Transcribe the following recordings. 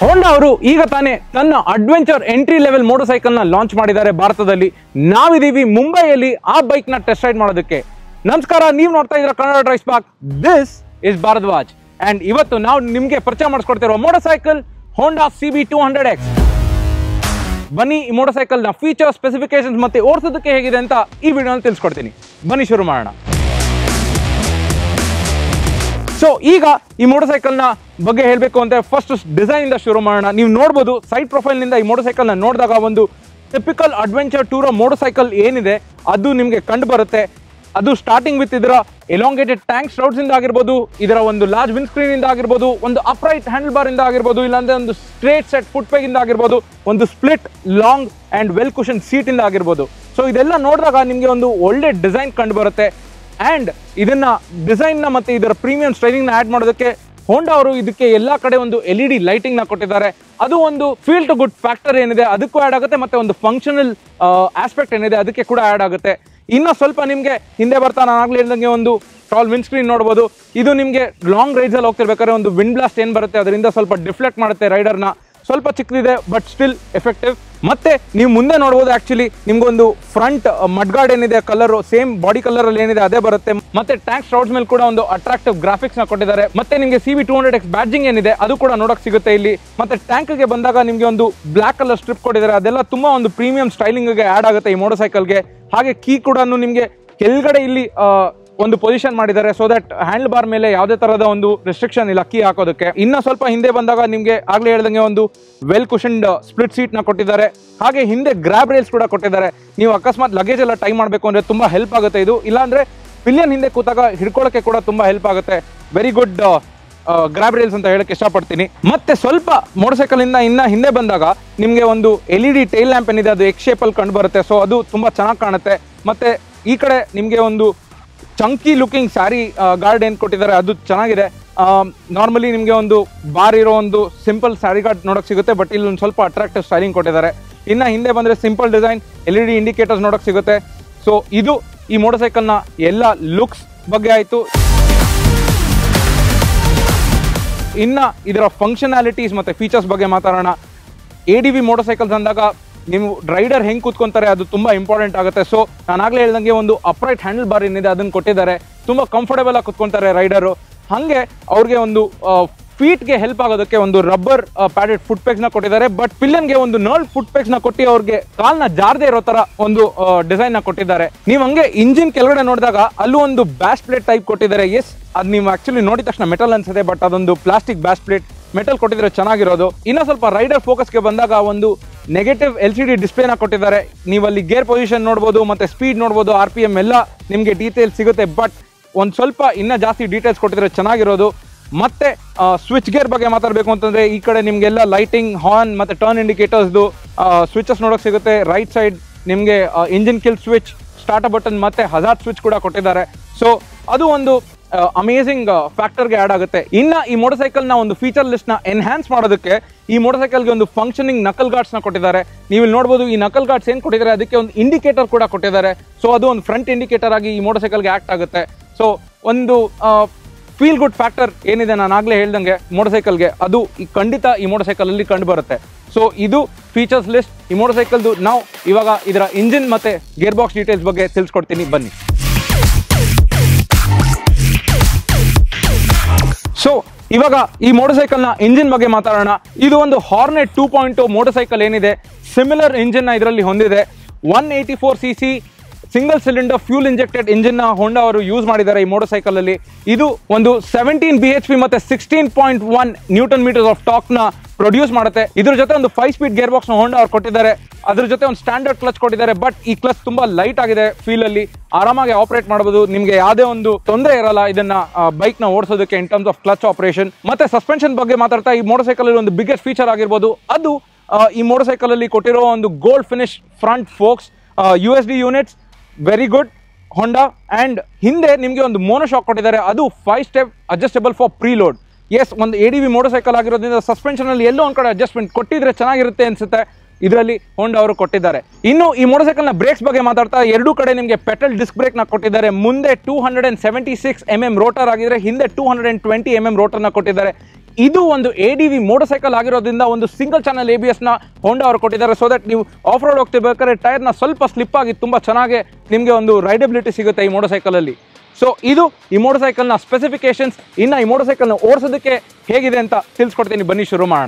ಹೋಂಡಾ ಅವರು ಈಗ ತಾನೇ ತನ್ನ adventure entry level motorcycle ನ ಲಾಂಚ್ ಮಾಡಿದ್ದಾರೆ ಭಾರತದಲ್ಲಿ ನಾವಿದೀವಿ ಮುಂಬೈಯಲ್ಲಿ ಆ ಬೈಕ್ ನ ಟೆಸ್ಟ್ ರೈಡ್ ಮಾಡೋದಕ್ಕೆ ನಮಸ್ಕಾರ ನೀವು ನೋಡ್ತಾ ಇದ್ರ Kannada DriveSpark this is Bharadwaj and ಇವತ್ತು ನಾವು ನಿಮ್ಗೆ ಪರಿಚಯ ಮಾಡಿಸ್ಕೊಡ್ತಿರೋ motorcycle Honda C B two hundred X ಬನ್ನಿ ಈ ಮೋಟರ್ ಸೈಕಲ್ ನ ಫೀಚರ್ ಸ್ಪೆಸಿಫಿಕೇಶನ್ಸ್ ಮತ್ತೆ ಓಡಿಸೋದಕ್ಕೆ ಹೇಗಿದೆ ಅಂತ ಈ ವಿಡಿಯೋನ ತಿಳಿಸ್ಕೊಡ್ತೀನಿ ಬನ್ನಿ ಶುರು ಮಾಡೋಣ ಸೊ ಈಗ ಈ ಮೋಟರ್ ಸೈಕಲ್ ನ ಬಗ್ಗೆ ಹೇಳಬೇಕು ಅಂತ ಫಸ್ಟ್ ಡಿಸೈನ್ ಇಂದ ಶುರು ಮಾಡೋಣ ನೀವು ನೋಡ್ಬೋದು ಸೈಡ್ ಪ್ರೊಫೈಲ್ ನಿಂದ ಈ ಮೋಟರ್ ಸೈಕಲ್ ನ ನೋಡಿದಾಗ ಒಂದು typical adventure tour motorcycle ಏನಿದೆ ಅದು ನಿಮಗೆ ಕಂಡು ಬರುತ್ತೆ ಅದು ಸ್ಟಾರ್ಟಿಂಗ್ ವಿತ್ ಇದರ ಎಲಾಂಗೇಟೆಡ್ ಟ್ಯಾಂಕ್ ಸ್ಟ್ರೌಟ್ಸ್ ಇಂದ ಆಗಿರ್ಬೋದು ಇದರ ಒಂದು ಲಾರ್ಜ್ ವಿನ್ ಸ್ಕ್ರೀನ್ ಇಂದ ಆಗಿರ್ಬೋದು ಒಂದು ಅಪ್ರೈಟ್ ಹ್ಯಾಂಡಲ್ ಬಾರ್ ಇಂದ ಆಗಿರ್ಬೋದು ಇಲ್ಲಾಂದ್ರೆ ಒಂದು ಸ್ಟ್ರೇಟ್ ಸೆಟ್ ಫುಟ್ ಪೇಗ್ ಇಂದ ಆಗಿರ್ಬೋದು ಒಂದು split long and well cushion seat ಇಂದ ಆಗಿರ್ಬೋದು ಸೊ ಇದೆಲ್ಲ ನೋಡಿದಾಗ ನಿಮಗೆ ಒಂದು ಒಳ್ಳೆ ಡಿಸೈನ್ ಕಂಡು ಬರುತ್ತೆ ಅಂಡ್ ಇದನ್ನ ಡಿಸೈನ್ ನ ಮತ್ತೆ ಇದರ ಪ್ರೀಮಿಯಂ ಸ್ಟೈಲಿಂಗ್ ನ ಆಡ್ ಮಾಡೋದಕ್ಕೆ ಹೋಂಡಾ ಅವರು ಇದಕ್ಕೆ ಎಲ್ಲಾ ಕಡೆ ಒಂದು ಎಲ್ ಇ ಡಿ ಲೈಟಿಂಗ್ ನ ಕೊಟ್ಟಿದ್ದಾರೆ ಅದು ಒಂದು ಫೀಲ್ ಟು ಗುಡ್ ಫ್ಯಾಕ್ಟರ್ ಏನಿದೆ ಅದಕ್ಕೂ ಆಡ್ ಆಗುತ್ತೆ ಮತ್ತೆ ಒಂದು ಫಂಕ್ಷನಲ್ ಆಸ್ಪೆಕ್ಟ್ ಏನಿದೆ ಅದಕ್ಕೆ ಕೂಡ ಆಡ್ ಆಗುತ್ತೆ ಇನ್ನು ಸ್ವಲ್ಪ ನಿಮಗೆ ಹಿಂದೆ ಬರ್ತಾ ನಾನು ಆಗ್ಲೇ ಹೇಳ್ದಂಗೆ ಒಂದು ಟಾಲ್ ವಿನ್ ಸ್ಕ್ರೀನ್ ನೋಡ್ಬೋದು ಇದು ನಿಮಗೆ ಲಾಂಗ್ ರೈಡ್ಸ್ ಅಲ್ಲಿ ಹೋಗ್ತಿರ್ಬೇಕಾದ್ರೆ ಒಂದು ವಿಂಡ್ ಬ್ಲಾಸ್ಟ್ ಏನ್ ಬರುತ್ತೆ ಅದರಿಂದ ಸ್ವಲ್ಪ ಡಿಫ್ಲೆಕ್ಟ್ ಮಾಡುತ್ತೆ ರೈಡರ್ನ ಸ್ವಲ್ಪ ಚಿಕ್ಕದಿದೆ ಬಟ್ ಸ್ಟಿಲ್ ಎಫೆಕ್ಟಿವ್ ಮತ್ತೆ ನೀವು ಮುಂದೆ ನೋಡ್ಬೋದು ಆಕ್ಚುಲಿ ನಿಮ್ಗೊಂದು ಫ್ರಂಟ್ ಮಡ್ಗಾರ್ಡ್ ಏನಿದೆ ಕಲರ್ ಸೇಮ್ ಬಾಡಿ ಕಲರ್ ಅಲ್ಲಿ ಏನಿದೆ ಅದೇ ಬರುತ್ತೆ ಮತ್ತೆ ಟ್ಯಾಂಕ್ ಸ್ಟ್ರೌಟ್ಸ್ ಮೇಲೆ ಕೂಡ ಒಂದು ಅಟ್ರಾಕ್ಟಿವ್ ಗ್ರಾಫಿಕ್ಸ್ ನ ಕೊಟ್ಟಿದ್ದಾರೆ ಮತ್ತೆ ನಿಮಗೆ C V two hundred X badging ಏನಿದೆ ಅದು ಕೂಡ ನೋಡಕ್ ಸಿಗುತ್ತೆ ಇಲ್ಲಿ ಮತ್ತೆ ಟ್ಯಾಂಕ್ ಗೆ ಬಂದಾಗ ನಿಮಗೆ ಒಂದು ಬ್ಲಾಕ್ ಕಲರ್ ಸ್ಟ್ರಿಪ್ ಕೊಟ್ಟಿದ್ದಾರೆ ಅದೆಲ್ಲ ತುಂಬಾ ಒಂದು ಪ್ರೀಮಿಯಂ ಸ್ಟೈಲಿಂಗ್ ಗೆ ಆಡ್ ಆಗುತ್ತೆ ಈ ಮೋಟರ್ ಸೈಕಲ್ಗೆ ಹಾಗೆ ಕೀ ಕೂಡ ನಿಮಗೆ ಕೆಳಗಡೆ ಇಲ್ಲಿ ಆ, ಒಂದು ಪೊಸಿಷನ್ ಮಾಡಿದ್ದಾರೆ ಸೊ ದಟ್ ಹ್ಯಾಂಡಲ್ ಬಾರ್ ಮೇಲೆ ಯಾವುದೇ ತರಹದ ಒಂದು ರೆಸ್ಟ್ರಿಕ್ಷನ್ ಇಲ್ಲ ಕೀ ಹಾಕೋದಕ್ಕೆ ಇನ್ನ ಸ್ವಲ್ಪ ಹಿಂದೆ ಬಂದಾಗ ನಿಮಗೆ ಆಗ್ಲೇ ಹೇಳ್ದಂಗೆ ಒಂದು ವೆಲ್ ಕುಷನ್ಡ್ ಸ್ಪ್ಲಿಟ್ ಸೀಟ್ ನ ಕೊಟ್ಟಿದ್ದಾರೆ ಹಾಗೆ ಹಿಂದೆ ಗ್ರಾಬ್ ರೈಲ್ಸ್ ಕೂಡ ಕೊಟ್ಟಿದ್ದಾರೆ ನೀವು ಅಕಸ್ಮಾತ್ ಲಗೇಜ್ ಎಲ್ಲ ಟೈ ಮಾಡಬೇಕು ಅಂದ್ರೆ ತುಂಬಾ ಹೆಲ್ಪ್ ಆಗುತ್ತೆ ಇದು ಇಲ್ಲಾಂದ್ರೆ ಪಿಲಿಯನ್ ಹಿಂದೆ ಕೂತಾಗ ಹಿಡ್ಕೊಳ್ಳೋಕೆ ಕೂಡ ತುಂಬಾ ಹೆಲ್ಪ್ ಆಗುತ್ತೆ ವೆರಿ ಗುಡ್ ಗ್ರಾಬ್ ರೈಲ್ಸ್ ಅಂತ ಹೇಳಕ್ ಇಷ್ಟಪಡ್ತೀನಿ ಮತ್ತೆ ಸ್ವಲ್ಪ ಮೋಟರ್ ಸೈಕಲ್ ಇಂದ ಇನ್ನ ಹಿಂದೆ ಬಂದಾಗ ನಿಮಗೆ ಒಂದು L E D tail lamp ಏನಿದೆ ಅದು ಎಕ್ ಶೇಪ್ ಅಲ್ಲಿ ಕಂಡು ಬರುತ್ತೆ ಸೊ ಅದು ತುಂಬಾ ಚೆನ್ನಾಗಿ ಕಾಣುತ್ತೆ ಮತ್ತೆ ಈ ಕಡೆ ನಿಮಗೆ ಒಂದು ಚಂಕಿ ಲುಕಿಂಗ್ ಸ್ಯಾರಿ ಗಾರ್ಡ್ ಏನು ಕೊಟ್ಟಿದ್ದಾರೆ ಅದು ಚೆನ್ನಾಗಿದೆ ನಾರ್ಮಲಿ ನಿಮಗೆ ಒಂದು ಬಾರ್ ಇರೋ ಒಂದು ಸಿಂಪಲ್ ಸ್ಯಾರಿ ಗಾರ್ಡ್ ನೋಡಕ್ ಸಿಗುತ್ತೆ ಬಟ್ ಇಲ್ಲಿ ಒಂದು ಸ್ವಲ್ಪ ಅಟ್ರಾಕ್ಟಿವ್ ಸ್ಟೈಲಿಂಗ್ ಕೊಟ್ಟಿದ್ದಾರೆ ಇನ್ನ ಹಿಂದೆ ಬಂದ್ರೆ simple design L E D indicators ನೋಡಕ್ ಸಿಗುತ್ತೆ ಸೊ ಇದು ಈ ಮೋಟರ್ ಸೈಕಲ್ನ ಎಲ್ಲ ಲುಕ್ಸ್ ಬಗ್ಗೆ ಆಯಿತು ಇನ್ನ ಇದರ ಫಂಕ್ಷನಾಲಿಟೀಸ್ ಮತ್ತೆ ಫೀಚರ್ಸ್ ಬಗ್ಗೆ ಮಾತಾಡೋಣ A D V motorcycles ಅಂದಾಗ ನೀವು ರೈಡರ್ ಹೆಂಗ್ ಕೂತ್ಕೊಂತಾರೆ ಅದು ತುಂಬಾ ಇಂಪಾರ್ಟೆಂಟ್ ಆಗುತ್ತೆ ಸೊ ನಾನು ಆಗ್ಲೇ ಹೇಳ್ದಂಗೆ ಒಂದು ಅಪ್ರೈಟ್ ಹ್ಯಾಂಡಲ್ ಬಾರ್ ಏನಿದೆ ಅದನ್ನ ಕೊಟ್ಟಿದ್ದಾರೆ ತುಂಬಾ ಕಂಫರ್ಟೇಬಲ್ ಆಗಿ ಕೂತ್ಕೊಂತಾರೆ ರೈಡರು ಹಂಗೆ ಅವ್ರಿಗೆ ಒಂದು ಫೀಟ್ಗೆ ಹೆಲ್ಪ್ ಆಗೋದಕ್ಕೆ ಒಂದು ರಬ್ಬರ್ ಪ್ಯಾಡೆಡ್ ಫುಟ್ ಪೆಕ್ಸ್ ನ ಕೊಟ್ಟಿದ್ದಾರೆ ಬಟ್ ಪಿಲ್ಲನ್ಗೆ ಒಂದು ನರ್ಲ್ ಫುಟ್ ಪೆಕ್ಸ್ ನ ಕೊಟ್ಟು ಅವ್ರಿಗೆ ಕಾಲ್ನ ಜಾರದೆ ಇರೋ ತರ ಒಂದು ಡಿಸೈನ್ ನ ಕೊಟ್ಟಿದ್ದಾರೆ ನೀವು ಹಂಗೆ ಇಂಜಿನ್ ಕೆಳಗಡೆ ನೋಡಿದಾಗ ಅಲ್ಲೂ ಒಂದು ಬ್ಯಾಸ್ ಪ್ಲೇಟ್ ಟೈಪ್ ಕೊಟ್ಟಿದ್ದಾರೆ ಎಸ್ ಅದು ನೀವು ಆಕ್ಚುಲಿ ನೋಡಿದ ತಕ್ಷಣ ಮೆಟಲ್ ಅನ್ಸುತ್ತೆ ಬಟ್ ಅದೊಂದು ಪ್ಲಾಸ್ಟಿಕ್ ಬ್ಯಾಸ್ ಪ್ಲೇಟ್ ಮೆಟಲ್ ಕೊಟ್ಟಿದ್ರೆ ಚೆನ್ನಾಗಿರೋದು ಇನ್ನ ಸ್ವಲ್ಪ ರೈಡರ್ ಫೋಕಸ್ಗೆ ಬಂದಾಗ ಒಂದು ನೆಗೆಟಿವ್ ಎಲ್ ಸಿ ಡಿ ಡಿಸ್ಪ್ಲೇನ ಕೊಟ್ಟಿದ್ದಾರೆ ನೀವು ಅಲ್ಲಿ ಗೇರ್ ಪೊಸಿಷನ್ ನೋಡ್ಬೋದು ಮತ್ತೆ ಸ್ಪೀಡ್ ನೋಡ್ಬೋದು ಆರ್ ಪಿ ಎಮ್ ಎಲ್ಲ ನಿಮಗೆ ಡೀಟೇಲ್ಸ್ ಸಿಗುತ್ತೆ ಬಟ್ ಒಂದು ಸ್ವಲ್ಪ ಇನ್ನ ಜಾಸ್ತಿ ಡೀಟೇಲ್ಸ್ ಕೊಟ್ಟಿದ್ರೆ ಚೆನ್ನಾಗಿರೋದು ಮತ್ತೆ ಸ್ವಿಚ್ ಗೇರ್ ಬಗ್ಗೆ ಮಾತಾಡಬೇಕು ಅಂತಂದ್ರೆ ಈ ಕಡೆ ನಿಮ್ಗೆಲ್ಲ ಲೈಟಿಂಗ್ ಹಾರ್ನ್ ಮತ್ತೆ ಟರ್ನ್ ಇಂಡಿಕೇಟರ್ಸ್ದು ಸ್ವಿಚಸ್ ನೋಡಕ್ ಸಿಗುತ್ತೆ ರೈಟ್ ಸೈಡ್ ನಿಮಗೆ engine kill switch start button ಮತ್ತೆ ಹಜಾರ್ ಸ್ವಿಚ್ ಕೂಡ ಕೊಟ್ಟಿದ್ದಾರೆ ಸೊ ಅದು ಒಂದು ಅಮೇಸಿಂಗ್ ಫ್ಯಾಕ್ಟರ್ಗೆ ಆಡ್ ಆಗುತ್ತೆ ಇನ್ನ ಈ ಮೋಟರ್ ಸೈಕಲ್ ನ ಒಂದು ಫೀಚರ್ ಲಿಸ್ಟ್ ನ ಎನ್ಹಾನ್ಸ್ ಮಾಡೋದಕ್ಕೆ ಈ ಮೋಟರ್ ಸೈಕಲ್ಗೆ ಒಂದು ಫಂಕ್ಷನಿಂಗ್ ನಕಲ್ ಗಾರ್ಡ್ಸ್ ನ ಕೊಟ್ಟಿದ್ದಾರೆ ನೀವು ಇಲ್ಲಿ ನೋಡಬಹುದು ಈ ನಕಲ್ ಗಾರ್ಡ್ಸ್ ಏನ್ ಕೊಟ್ಟಿದ್ದಾರೆ ಅದಕ್ಕೆ ಒಂದು ಇಂಡಿಕೇಟರ್ ಕೂಡ ಕೊಟ್ಟಿದ್ದಾರೆ ಸೊ ಅದು ಒಂದು ಫ್ರಂಟ್ ಇಂಡಿಕೇಟರ್ ಆಗಿ ಈ ಮೋಟರ್ ಸೈಕಲ್ಗೆ ಆಕ್ಟ್ ಆಗುತ್ತೆ ಸೊ ಒಂದು ಫೀಲ್ ಗುಡ್ ಫ್ಯಾಕ್ಟರ್ ಏನಿದೆ ನಾನು ಆಗ್ಲೇ ಹೇಳ್ದಂಗೆ ಮೋಟರ್ ಸೈಕಲ್ಗೆ ಅದು ಈ ಖಂಡಿತ ಈ ಮೋಟರ್ ಸೈಕಲ್ ಅಲ್ಲಿ ಕಂಡು ಬರುತ್ತೆ ಸೊ ಇದು ಫೀಚರ್ಸ್ ಲಿಸ್ಟ್ ಈ ಮೋಟರ್ ಸೈಕಲ್ದು ನಾವು ಇವಾಗ ಇದರ ಇಂಜಿನ್ ಮತ್ತೆ ಗೇರ್ ಬಾಕ್ಸ್ ಡೀಟೇಲ್ಸ್ ಬಗ್ಗೆ ತಿಳಿಸ್ಕೊಡ್ತೀನಿ ಬನ್ನಿ ಸೊ ಇವಾಗ ಈ ಮೋಟರ್ ಸೈಕಲ್ ನ ಇಂಜಿನ್ ಬಗ್ಗೆ ಮಾತಾಡೋಣ ಇದು ಒಂದು Hornet two point motorcycle ಏನಿದೆ ಸಿಮಿಲರ್ ಇಂಜಿನ್ ನ ಇದರಲ್ಲಿ ಹೊಂದಿದೆ one eighty four C C single cylinder fuel injected engine ನ ಹೋಂಡಾ ಅವರು ಯೂಸ್ ಮಾಡಿದ್ದಾರೆ ಈ ಮೋಟರ್ ಸೈಕಲ್ ಅಲ್ಲಿ ಇದು ಒಂದು ಸೆವೆಂಟೀನ್ ಬಿ ಎಚ್ ಪಿ ಮತ್ತೆ sixteen point one newton metres of torque ನ ಪ್ರೊಡ್ಯೂಸ್ ಮಾಡುತ್ತೆ ಇದ್ರ ಜೊತೆ ಒಂದು ಫೈವ್ ಸ್ಪೀಡ್ ಗೇರ್ ಬಾಕ್ಸ್ ನ ಹೋಂಡಾ ಅವ್ರು ಕೊಟ್ಟಿದ್ದಾರೆ ಅದ್ರ ಜೊತೆ ಒಂದು ಸ್ಟ್ಯಾಂಡರ್ಡ್ ಕ್ಲಚ್ ಕೊಟ್ಟಿದ್ದಾರೆ ಬಟ್ ಈ ಕ್ಲಚ್ ತುಂಬಾ ಲೈಟ್ ಆಗಿದೆ ಫೀಲ್ ಅಲ್ಲಿ ಆರಾಮಾಗಿ ಆಪರೇಟ್ ಮಾಡಬಹುದು ನಿಮ್ಗೆ ಯಾವುದೇ ಒಂದು ತೊಂದರೆ ಇರಲ್ಲ ಇದನ್ನ ಬೈಕ್ ನ ಓಡಿಸೋದಕ್ಕೆ in terms of clutch operation ಮತ್ತೆ ಸಸ್ಪೆನ್ಷನ್ ಬಗ್ಗೆ ಮಾತಾಡ್ತಾ ಈ ಮೋಟರ್ ಸೈಕಲ್ ಅಲ್ಲಿ ಒಂದು ಬಿಗ್ಗೆಸ್ಟ್ ಫೀಚರ್ ಆಗಿರ್ಬೋದು ಅದು ಆ, ಈ ಮೋಟರ್ ಸೈಕಲ್ ಅಲ್ಲಿ ಕೊಟ್ಟಿರೋ ಒಂದು gold finish front forks U S D units very good Honda and ಹಿಂದೆ ನಿಮಗೆ ಒಂದು ಮೋನೋ ಶಾಕ್ ಕೊಟ್ಟಿದ್ದಾರೆ ಅದು five step adjustable for preload yes ಒಂದು A D V motor cycle ಆಗಿರೋದ್ರಿಂದ ಸಸ್ಪೆನ್ಷನ್ ಅಲ್ಲಿ ಎಲ್ಲೋ ಒಂದ್ ಕಡೆ ಅಡ್ಜಸ್ಟ್ಮೆಂಟ್ ಕೊಟ್ಟಿದ್ರೆ ಚೆನ್ನಾಗಿರುತ್ತೆ ಅನ್ಸುತ್ತೆ ಇದರಲ್ಲಿ ಹೋಂಡಾ ಅವರು ಕೊಟ್ಟಿದ್ದಾರೆ ಇನ್ನು ಈ ಮೋಟರ್ ಸೈಕಲ್ ನ ಬ್ರೇಕ್ಸ್ ಬಗ್ಗೆ ಮಾತಾಡ್ತಾ ಎರಡೂ ಕಡೆ ನಿಮಗೆ ಪೆಟ್ರೋಲ್ ಡಿಸ್ಕ್ ಬ್ರೇಕ್ ನ ಕೊಟ್ಟಿದ್ದಾರೆ ಮುಂದೆ two hundred and seventy six M M rotor ಆಗಿದ್ರೆ ಹಿಂದೆ two hundred and twenty M M rotor ನ ಕೊಟ್ಟಿದ್ದಾರೆ ಇದು ಒಂದು A D V motor cycle ಆಗಿರೋದ್ರಿಂದ ಒಂದು ಸಿಂಗಲ್ ಚಾನಲ್ ಎ ಬಿ ಎಸ್ನ ಹೋಂಡಾ ಅವರು ಕೊಟ್ಟಿದ್ದಾರೆ ಸೊ ದಟ್ ನೀವು ಆಫ್ ರೋಡ್ ಹೋಗ್ತಿರ್ಬೇಕಾದ್ರೆ ಟೈರ್ನ ಸ್ವಲ್ಪ ಸ್ಲಿಪ್ ಆಗಿ ತುಂಬ ಚೆನ್ನಾಗಿ ನಿಮಗೆ ಒಂದು ರೈಡಬಿಲಿಟಿ ಸಿಗುತ್ತೆ ಈ ಮೋಟರ್ ಸೈಕಲಲ್ಲಿ ಸೊ ಇದು ಈ ಮೋಟರ್ ಸೈಕಲ್ನ ಸ್ಪೆಸಿಫಿಕೇಶನ್ಸ್ ಇನ್ನು ಈ ಮೋಟರ್ ಸೈಕಲ್ನ ಓಡಿಸೋದಕ್ಕೆ ಹೇಗಿದೆ ಅಂತ ತಿಳಿಸ್ಕೊಡ್ತೀನಿ ಬನ್ನಿ ಶುರು ಮಾಡೋಣ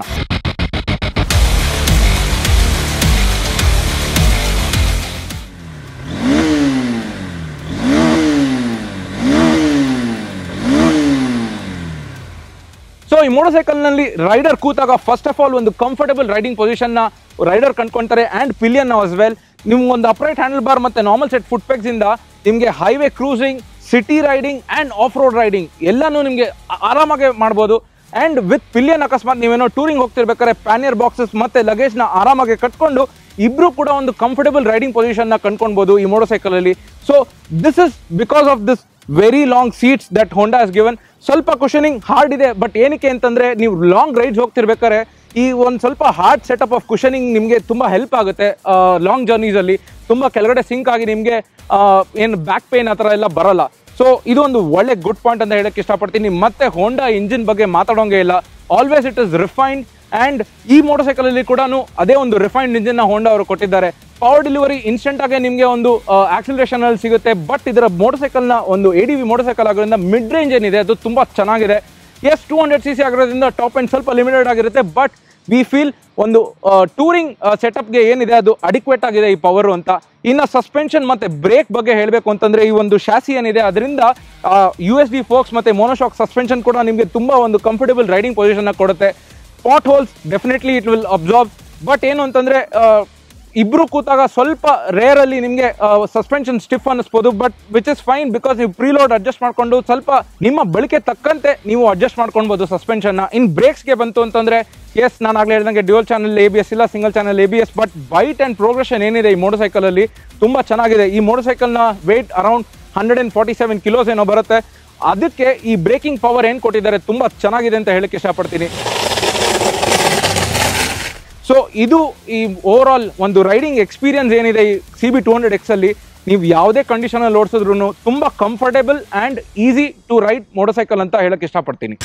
ಸೊ ಈ ಮೋಟರ್ ಸೈಕಲ್ನಲ್ಲಿ ರೈಡರ್ ಕೂತಾಗ ಫಸ್ಟ್ ಆಫ್ ಆಲ್ ಒಂದು ಕಂಫರ್ಟಬಲ್ ರೈಡಿಂಗ್ ಪೊಸಿಷನ್ನ ರೈಡರ್ ಕಂಡ್ಕೊಂತಾರೆ ಆ್ಯಂಡ್ ಪಿಲಿಯನ್ ಆಸ್ ವೆಲ್ ನಿಮ್ಗೆ ಒಂದು ಅಪ್ರೈಟ್ ಹ್ಯಾಂಡಲ್ ಬಾರ್ ಮತ್ತು ನಾರ್ಮಲ್ ಸೆಟ್ ಫುಟ್ ಇಂದ ನಿಮಗೆ highway cruising city riding and off road riding ಎಲ್ಲನೂ ನಿಮಗೆ ಆರಾಮಾಗಿ ಮಾಡ್ಬೋದು ಆ್ಯಂಡ್ ವಿತ್ ಪಿಲಿಯನ್ ಅಕಸ್ಮಾತ್ ನೀವೇನೋ ಟೂರಿಂಗ್ ಹೋಗ್ತಿರ್ಬೇಕಾದ್ರೆ ಪ್ಯಾನಿಯರ್ ಬಾಕ್ಸಸ್ ಮತ್ತು ಲಗೇಜ್ನ ಆರಾಮಾಗಿ ಕಟ್ಕೊಂಡು ಇಬ್ರು ಕೂಡ ಒಂದು ಕಂಫರ್ಟಬಲ್ ರೈಡಿಂಗ್ ಪೊಸಿಷನ್ನ ಕಂಡ್ಕೊಳ್ಬೋದು ಈ ಮೋಟರ್ ಸೈಕಲಲ್ಲಿ so this is because of this very long seats that Honda has given ಸ್ವಲ್ಪ ಕುಷನಿಂಗ್ ಹಾರ್ಡ್ ಇದೆ ಬಟ್ ಏನಕ್ಕೆ ಅಂತಂದ್ರೆ ನೀವು ಲಾಂಗ್ ರೈಡ್ಸ್ ಹೋಗ್ತಿರ್ಬೇಕಾದ್ರೆ ಈ ಒಂದು ಸ್ವಲ್ಪ ಹಾರ್ಡ್ ಸೆಟಪ್ ಆಫ್ ಕುಷನಿಂಗ್ ನಿಮಗೆ ತುಂಬ ಹೆಲ್ಪ್ ಆಗುತ್ತೆ ಲಾಂಗ್ ಜರ್ನೀಸಲ್ಲಿ ತುಂಬ ಕೆಳಗಡೆ ಸಿಂಕ್ ಆಗಿ ನಿಮಗೆ ಏನು ಬ್ಯಾಕ್ ಪೇನ್ ಆ ಥರ ಎಲ್ಲ ಬರಲ್ಲ ಸೊ ಇದು ಒಂದು ಒಳ್ಳೆ ಗುಡ್ ಪಾಯಿಂಟ್ ಅಂತ ಹೇಳಕ್ಕೆ ಇಷ್ಟಪಡ್ತೀನಿ ಮತ್ತೆ ಹೋಂಡಾ ಇಂಜಿನ್ ಬಗ್ಗೆ ಮಾತಾಡೋಂಗೆ ಇಲ್ಲ always it is refined and ಈ ಮೋಟರ್ ಸೈಕಲಲ್ಲಿ ಕೂಡ ಅದೇ ಒಂದು ರಿಫೈನ್ಡ್ ಇಂಜಿನ್ನ ಹೋಂಡಾ ಅವರು ಕೊಟ್ಟಿದ್ದಾರೆ ಪವರ್ ಡೆಲಿವರಿ ಇನ್ಸ್ಟೆಂಟ್ ಆಗಿ ನಿಮಗೆ ಒಂದು ಆಕ್ಸಿಲರೇಷನ್ ಅಲ್ಲಿ ಸಿಗುತ್ತೆ ಬಟ್ ಇದರ ಮೋಟರ್ ಸೈಕಲ್ನ ಒಂದು A D V motor motorcycle ಆಗೋದ್ರಿಂದ ಮಿಡ್ ರೇಂಜ್ ಏನಿದೆ ಅದು ತುಂಬ ಚೆನ್ನಾಗಿದೆ yes two hundred C C ಆಗಿರೋದ್ರಿಂದ ಟಾಪ್ ಎಂಡ್ ಸ್ವಲ್ಪ ಲಿಮಿಟೆಡ್ ಆಗಿರುತ್ತೆ ಬಟ್ ವಿ ಫೀಲ್ ಒಂದು ಟೂರಿಂಗ್ ಸೆಟಪ್ಗೆ ಏನಿದೆ ಅದು ಅಡಿಕ್ವೇಟ್ ಆಗಿದೆ ಈ ಪವರು ಅಂತ ಇನ್ನು ಸಸ್ಪೆನ್ಷನ್ ಮತ್ತೆ ಬ್ರೇಕ್ ಬಗ್ಗೆ ಹೇಳಬೇಕು ಅಂತಂದ್ರೆ ಈ ಒಂದು ಶಾಸಿ ಏನಿದೆ ಅದರಿಂದ ಯು ಎಸ್ ಡಿ ಫೋಕ್ಸ್ ಮತ್ತೆ ಮೋನೋಶಾಕ್ ಸಸ್ಪೆನ್ಷನ್ ಕೂಡ ನಿಮಗೆ ತುಂಬಾ ಒಂದು ಕಂಫರ್ಟಬಲ್ ರೈಡಿಂಗ್ ಪೊಸಿಷನ್ ಕೊಡುತ್ತೆ potholes definitely it will absorb but ಏನು ಅಂತಂದ್ರೆ ಇಬ್ರು ಕೂತಾಗ ಸ್ವಲ್ಪ ರೇರ್ ಅಲ್ಲಿ ನಿಮಗೆ ಸಸ್ಪೆನ್ಷನ್ ಸ್ಟಿಫ್ ಅನ್ನಿಸ್ಬೋದು but which is fine because ನೀವು ಪ್ರೀಲೋಡ್ ಅಡ್ಜಸ್ಟ್ ಮಾಡ್ಕೊಂಡು ಸ್ವಲ್ಪ ನಿಮ್ಮ ಬಳಕೆ ತಕ್ಕಂತೆ ನೀವು ಅಡ್ಜಸ್ಟ್ ಮಾಡ್ಕೊಳ್ಬೋದು ಸಸ್ಪೆನ್ಷನ್ ಇನ್ ಬ್ರೇಕ್ಸ್ಗೆ ಬಂತು ಅಂತಂದ್ರೆ ಎಸ್ ನಾನು ಆಗ್ಲೇ ಹೇಳ್ದಂಗೆ dual channel A B S ಇಲ್ಲ single channel A B S but bite and progression ಏನಿದೆ ಈ ಮೋಟರ್ ಸೈಕಲ್ ಅಲ್ಲಿ ತುಂಬಾ ಚೆನ್ನಾಗಿದೆ ಈ ಮೋಟರ್ ಸೈಕಲ್ನ weight around hundred and forty seven kilos ಏನೋ ಬರುತ್ತೆ ಅದಕ್ಕೆ ಈ ಬ್ರೇಕಿಂಗ್ ಪವರ್ ಏನು ಕೊಟ್ಟಿದ್ದಾರೆ ತುಂಬಾ ಚೆನ್ನಾಗಿದೆ ಅಂತ ಹೇಳಕ್ಕೆ ಇಷ್ಟಪಡ್ತೀನಿ ಸೊ ಇದು ಈ ಓವರ್ ಆಲ್ ಒಂದು ರೈಡಿಂಗ್ ಎಕ್ಸ್ಪೀರಿಯನ್ಸ್ ಏನಿದೆ ಈ C B two hundred X ಅಲ್ಲಿ ನೀವು ಯಾವುದೇ ಕಂಡೀಷನಲ್ಲಿ ಓಡಿಸಿದ್ರು ತುಂಬ comfortable and easy to ride motor cycle ಅಂತ ಹೇಳಕ್ಕೆ ಇಷ್ಟಪಡ್ತೀನಿ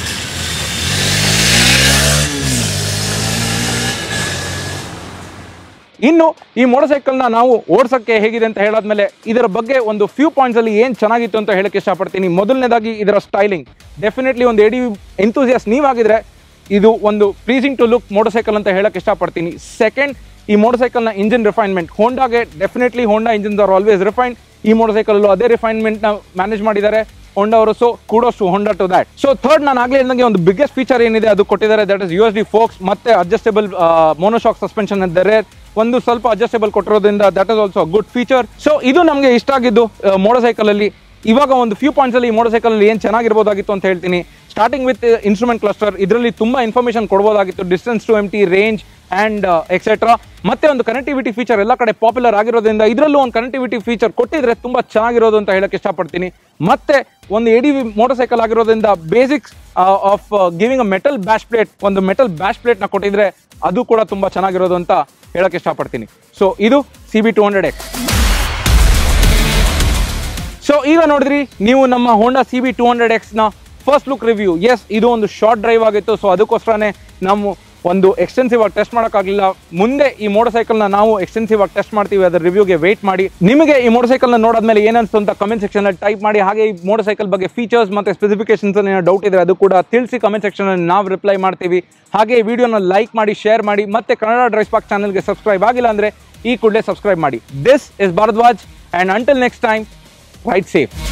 ಇನ್ನು ಈ ಮೋಟರ್ ಸೈಕಲ್ನ ನಾವು ಓಡಿಸೋಕ್ಕೆ ಹೇಗಿದೆ ಅಂತ ಹೇಳಾದ್ಮೇಲೆ ಇದರ ಬಗ್ಗೆ ಒಂದು ಫ್ಯೂ ಪಾಯಿಂಟ್ಸ್ ಅಲ್ಲಿ ಏನು ಚೆನ್ನಾಗಿತ್ತು ಅಂತ ಹೇಳಕ್ಕೆ ಇಷ್ಟಪಡ್ತೀನಿ ಮೊದಲನೇದಾಗಿ ಇದರ ಸ್ಟೈಲಿಂಗ್ ಡೆಫಿನೆಟ್ಲಿ ಒಂದು ಎಡಿ ಎಂತೂಸಿಯಸ್ ನೀವಾಗಿದ್ರೆ ಇದು ಒಂದು pleasing to look motor cycle ಅಂತ ಹೇಳಕ್ಕೆ ಇಷ್ಟಪಡ್ತೀನಿ ಸೆಕೆಂಡ್ ಈ ಮೋಟರ್ ಸೈಕಲ್ನ ಇಂಜಿನ್ ರಿಫೈನ್ಮೆಂಟ್ ಹೋಂಡಾಗೆ definitely Honda engines are always refined ಈ ಮೋಟರ್ ಸೈಕಲ್ ಅದೇ ರಿಫೈನ್ಮೆಂಟ್ನ ಮ್ಯಾನೇಜ್ ಮಾಡಿದ್ದಾರೆ ಹೋಂಡಾ ಅವರು so kudos to Honda to that so third ನಾನು ಆಗಲೇ ಹೇಳಿದಂಗೆ ಒಂದು ಬಿಗ್ಗೆಸ್ಟ್ ಫೀಚರ್ ಏನಿದೆ ಅದು ಕೊಟ್ಟಿದ್ದಾರೆ that is U S D forks ಮತ್ತೆ ಅಡ್ಜಸ್ಟೇಬಲ್ ಮೋನೋಶಾಕ್ ಸಸ್ಪೆನ್ಷನ್ ಇದ್ದಾರೆ ಒಂದು ಸ್ವಲ್ಪ ಅಡ್ಜಸ್ಟೇಬಲ್ ಕೊಟ್ಟಿರೋದ್ರಿಂದ that is also good feature so ಇದು ನಮಗೆ ಇಷ್ಟ ಆಗಿದ್ದು ಮೋಟರ್ ಸೈಕಲ್ ಅಲ್ಲಿ ಇವಾಗ ಒಂದು ಫ್ಯೂ ಪಾಯಿಂಟ್ಸ್ ಅಲ್ಲಿ ಈ ಮೋಟರ್ ಸೈಕಲ್ ಅಲ್ಲಿ ಏನು ಚೆನ್ನಾಗಿರ್ಬೋದಾಗಿತ್ತು ಅಂತ ಹೇಳ್ತೀನಿ ಸ್ಟಾರ್ಟಿಂಗ್ ವಿತ್ ಇನ್ಸ್ಟ್ರೂಮೆಂಟ್ ಕ್ಲಸ್ಟರ್ ಇದರಲ್ಲಿ ತುಂಬಾ ಇನ್ಫಾರ್ಮೇಷನ್ ಕೊಡ್ಬೋದಾಗಿತ್ತು distance to M T range and etcetera ಮತ್ತೆ ಒಂದು ಕನೆಕ್ಟಿವಿಟಿ ಫೀಚರ್ ಎಲ್ಲ ಕಡೆ ಪಾಪ್ಯುಲರ್ ಆಗಿರೋದ್ರಿಂದ ಇದರಲ್ಲೂ ಒಂದು ಕನೆಕ್ಟಿವಿಟಿ ಫೀಚರ್ ಕೊಟ್ಟಿದ್ರೆ ತುಂಬಾ ಚೆನ್ನಾಗಿರೋದು ಅಂತ ಹೇಳಕ್ಕೆ ಇಷ್ಟಪಡ್ತೀನಿ ಮತ್ತೆ ಒಂದು A D V motor cycle ಆಗಿರೋದ್ರಿಂದ basics of giving a metal bash plate ಒಂದು ಮೆಟಲ್ ಬ್ಯಾಶ್ ಪ್ಲೇಟ್ನ ಕೊಟ್ಟಿದ್ರೆ ಅದು ಕೂಡ ತುಂಬಾ ಚೆನ್ನಾಗಿರೋದು ಅಂತ ಹೇಳಕ್ಕೆ ಇಷ್ಟಪಡ್ತೀನಿ ಸೊ ಇದು C B two hundred X so ಈಗ ನೋಡಿದ್ರಿ ನೀವು ನಮ್ಮ Honda C B two hundred ಎಕ್ಸ್ನ ಫಸ್ಟ್ ಲುಕ್ ರಿವ್ಯೂ ಎಸ್ ಇದು ಒಂದು ಶಾರ್ಟ್ ಡ್ರೈವ್ ಆಗಿತ್ತು ಸೊ ಅದಕ್ಕೋಸ್ಕರನೇ ನಾವು ಒಂದು ಎಕ್ಸ್ಟೆನ್ಸಿವ್ ಆಗಿ ಟೆಸ್ಟ್ ಮಾಡೋಕ್ಕಾಗಲಿಲ್ಲ ಮುಂದೆ ಈ ಮೋಟರ್ ಸೈಕಲ್ನ ನಾವು ಎಕ್ಸ್ಟೆನ್ಸಿವ್ ಆಗಿ ಟೆಸ್ಟ್ ಮಾಡ್ತೀವಿ ಅದರ ರಿವ್ಯೂಗೆ ವೆಯ್ಟ್ ಮಾಡಿ ನಿಮಗೆ ಈ ಮೋಟರ್ ಸೈಕಲ್ನ ನೋಡಾದ್ಮೇಲೆ ಏನನ್ಸ್ತು ಅಂತ ಕಮೆಂಟ್ ಸೆಕ್ಷನಲ್ಲಿ ಟೈಪ್ ಮಾಡಿ ಹಾಗೆ ಈ ಮೋಟರ್ ಸೈಕಲ್ ಬಗ್ಗೆ ಫೀಚರ್ಸ್ ಮತ್ತು ಸ್ಪೆಸಿಫಿಕೇಶನ್ಸ್ ಏನೋ ಡೌಟ್ ಇದ್ರೆ ಅದು ಕೂಡ ತಿಳಿಸಿ ಕಮೆಂಟ್ ಸೆಕ್ಷನಲ್ಲಿ ನಾವು ರಿಪ್ಲೈ ಮಾಡ್ತೀವಿ ಹಾಗೆ ಈ ವಿಡಿಯೋನ ಲೈಕ್ ಮಾಡಿ ಶೇರ್ ಮಾಡಿ ಮತ್ತೆ ಕನ್ನಡ ಡ್ರೈಸ್ ಪಾಕ್ ಚಾನಲ್ಗೆ ಸಬ್ಸ್ಕ್ರೈಬ್ ಆಗಿಲ್ಲ ಅಂದರೆ ಈ ಕೂಡಲೇ ಸಬ್ಸ್ಕ್ರೈಬ್ ಮಾಡಿ this is Bharadwaj and until next time ride safe